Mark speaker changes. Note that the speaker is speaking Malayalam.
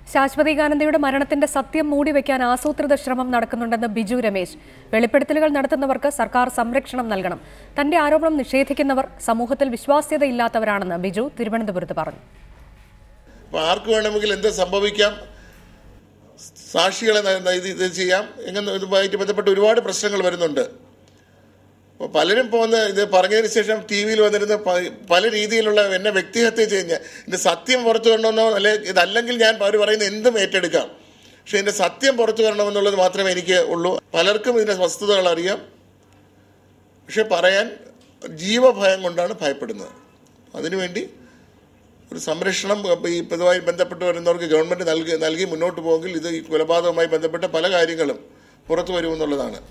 Speaker 1: ശാശ്വതികാനന്ദയുടെ മരണത്തിന്റെ സത്യം മൂടിവെക്കാൻ ആസൂത്രിത ശ്രമം നടക്കുന്നുണ്ടെന്ന് ബിജു രമേശ് വെളിപ്പെടുത്തലുകൾ നടത്തുന്നവർക്ക് സർക്കാർ സംരക്ഷണം നൽകണം തന്റെ ആരോപണം നിഷേധിക്കുന്നവർ സമൂഹത്തിൽ വിശ്വാസ്യതയില്ലാത്തവരാണെന്ന് ബിജു തിരുവനന്തപുരത്ത് പറഞ്ഞു
Speaker 2: അപ്പോൾ ആർക്ക് വേണമെങ്കിൽ എന്ത് സംഭവിക്കാം സാക്ഷികളെ ന- ന- ഇത് ഇത് ചെയ്യാം എങ്ങനെ ഇതുമായിട്ട് ബന്ധപ്പെട്ട് ഒരുപാട് പ്രശ്നങ്ങൾ വരുന്നുണ്ട് അപ്പോൾ പലരും പോകുന്ന ഇത് പറഞ്ഞതിന് ശേഷം ടി വിയിൽ വന്നിരുന്ന പ- പല രീതിയിലുള്ള എന്നെ വ്യക്തിഹത്യ ചെയ്യുന്ന ഇത് സത്യം പുറത്തു വരണമെന്നോ അല്ലെ ഇതല്ലെങ്കിൽ ഞാൻ അവർ പറയുന്ന എന്തും ഏറ്റെടുക്കാം പക്ഷെ ഇതിൻ്റെ സത്യം പുറത്തു വരണമെന്നുള്ളത് മാത്രമേ എനിക്ക് ഉള്ളൂ പലർക്കും ഇതിൻ്റെ വസ്തുതകൾ അറിയാം പക്ഷെ പറയാൻ ജീവഭയം കൊണ്ടാണ് ഭയപ്പെടുന്നത് അതിനുവേണ്ടി ഒരു സംരക്ഷണം ഇപ്പം ഈ ഇതുമായി ബന്ധപ്പെട്ട് വരുന്നവർക്ക് ഗവൺമെൻറ് നൽകി നൽകി മുന്നോട്ട് പോകെങ്കിൽ ഇത് ഈ കൊലപാതകവുമായി ബന്ധപ്പെട്ട പല കാര്യങ്ങളും പുറത്തു വരുമെന്നുള്ളതാണ്